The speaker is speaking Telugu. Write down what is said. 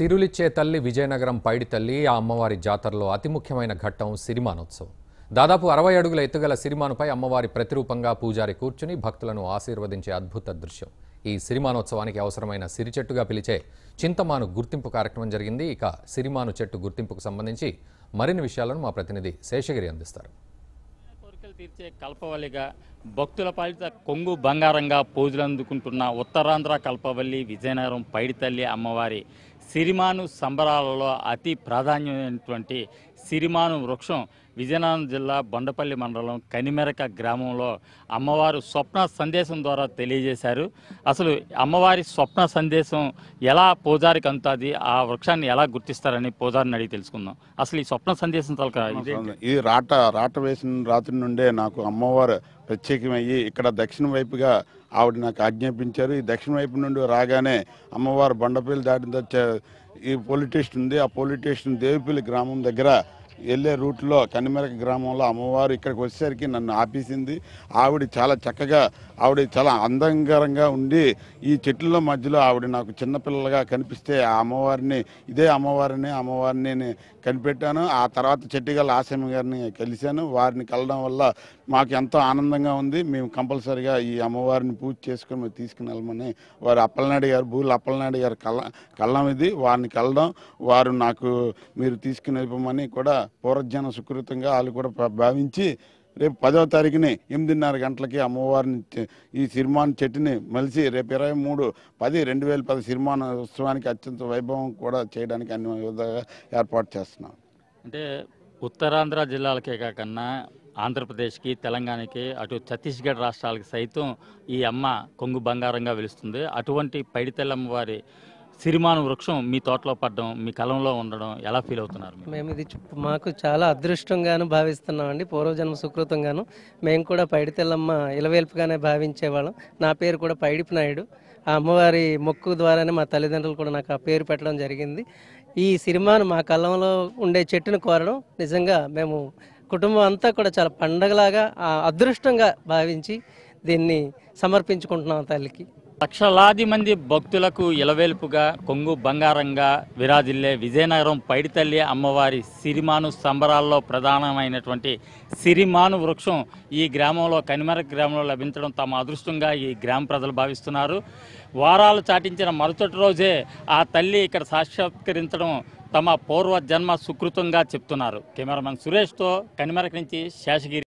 సిరులిచ్చే తల్లి విజయనగరం పైడి తల్లి ఆ అమ్మవారి జాతరలో అతి ముఖ్యమైన ఘట్టం సిరిమానోత్సవం దాదాపు అరవై అడుగుల ఎత్తుగల సిరిమానుపై అమ్మవారి ప్రతిరూపంగా పూజారి కూర్చుని భక్తులను ఆశీర్వదించే అద్భుత దృశ్యం ఈ సిరిమానోత్సవానికి అవసరమైన సిరి చెట్టుగా పిలిచే చింతమాను గుర్తింపు కార్యక్రమం జరిగింది ఇక సిరిమాను చెట్టు గుర్తింపుకు సంబంధించి మరిన్ని విషయాలను మా ప్రతినిధి శేషగిరి అందిస్తారు కోరికలు తీర్చే కల్పవల్లిగా భక్తుల పాలిత కొంగు బంగారంగా పూజలు అందుకుంటున్న ఉత్తరాంధ్ర కల్పవల్లి విజయనగరం పైడితల్లి అమ్మవారి సిరిమాను సంబరాలలో అతి ప్రాధాన్యమైనటువంటి సిరిమాను వృక్షం విజయనగరం జిల్లా బొండపల్లి మండలం కనిమెరక గ్రామంలో అమ్మవారు స్వప్న సందేశం ద్వారా తెలియజేశారు అసలు అమ్మవారి స్వప్న సందేశం ఎలా పూజారికి అందుతుంది ఆ వృక్షాన్ని ఎలా గుర్తిస్తారని పూజారిని అడిగి తెలుసుకుందాం అసలు ఈ స్వప్న సందేశం తలక ఇదే ఇది రాట రాట వేసిన రాత్రి నుండే నాకు అమ్మవారు ప్రత్యేకమయ్యి ఇక్కడ దక్షిణ వైపుగా ఆవిడ నాకు ఆజ్ఞాపించారు ఈ దక్షిణ వైపు నుండి రాగానే అమ్మవారు బండపల్లి దాటిన తర్వాత ఈ పోలీస్ స్టేషన్ ఉంది ఆ పోలీస్ స్టేషన్ దేవిపల్లి గ్రామం దగ్గర వెళ్ళే రూట్లో కనిమెరక గ్రామంలో అమ్మవారు ఇక్కడికి వచ్చేసరికి నన్ను ఆపేసింది ఆవిడ చాలా చక్కగా ఆవిడ చాలా అందంకరంగా ఉండి ఈ చెట్ల మధ్యలో ఆవిడ నాకు చిన్నపిల్లలుగా కనిపిస్తే ఆ అమ్మవారిని ఇదే అమ్మవారిని అమ్మవారిని నేను కనిపెట్టాను ఆ తర్వాత చెట్టిగల ఆశమ్మ గారిని కలిశాను వారిని కలడం వల్ల మాకు ఎంతో ఆనందంగా ఉంది మేము కంపల్సరిగా ఈ అమ్మవారిని పూజ చేసుకొని మేము తీసుకుని వెళ్ళమని వారు అప్పలనాయుడు గారు భూలు అప్పలనాయుడు గారు కళ్ళ కళ్ళం ఇది వారిని కలడం వారు నాకు మీరు తీసుకుని వెళ్ళిపోమని కూడా పూర్వజన సుకృతంగా వాళ్ళు కూడా భా- భావించి రేపు పదవ తారీఖుని ఎనిమిదిన్నర గంటలకి అమ్మవారిని చె- ఈ సిరిమాన్ చెట్టుని మలిసి రేపు ఇరవై మూడు పది రెండు వేల పది సిరిమాన ఉత్సవానికి అత్యంత వైభవం కూడా చేయడానికి అన్ని విధాలుగా ఏర్పాటు చేస్తున్నాం అంటే ఉత్తరాంధ్ర జిల్లాలకే కాకుండా ఆంధ్రప్రదేశ్కి తెలంగాణకి అటు ఛత్తీస్గఢ్ రాష్ట్రాలకి సైతం ఈ అమ్మ కొంగు బంగారంగా వెలుస్తుంది అటువంటి పైడితెల్లమ్మ వారి సిరిమాను వృక్షం మీ తోటలో పడడం మీ కలంలో ఉండడం ఎలా ఫీల్ అవుతున్నారు మీరు? మేము ఇది చు- మాకు చాలా అదృష్టంగాను భావిస్తున్నామండి పూర్వజన్మ సుకృతంగాను మేము కూడా పైడితెల్లమ్మ ఇలవేల్పుగానే భావించేవాళ్ళం నా పేరు కూడా పైడిపు నాయుడు ఆ అమ్మవారి మొక్కు ద్వారానే మా తల్లిదండ్రులు కూడా నాకు ఆ పేరు పెట్టడం జరిగింది ఈ సిరిమాను మా కళ్ళంలో ఉండే చెట్టును కోరడం నిజంగా మేము కుటుంబం అంతా కూడా చాలా పండగలాగా ఆ అదృష్టంగా భావించి దీన్ని సమర్పించుకుంటున్నాం తల్లికి లక్షలాది మంది భక్తులకు ఇలవేల్పుగా కొంగు బంగారంగా విరాజిల్లే విజయనగరం పైడితల్లి అమ్మవారి సిరిమాను సంబరాల్లో ప్రధానమైనటువంటి సిరిమాను వృక్షం ఈ గ్రామంలో కనిమర గ్రామంలో లభించడం తమ అదృష్టంగా ఈ గ్రామ ప్రజలు భావిస్తున్నారు వారాలు చాటించిన మరుసటి రోజే ఆ తల్లి ఇక్కడ సాక్షాత్కరించడం తమ పూర్వ జన్మ సుకృతంగా చెప్తున్నారు కెమెరామెన్ సురేష్తో కనిమరక నుంచి శేషగిరి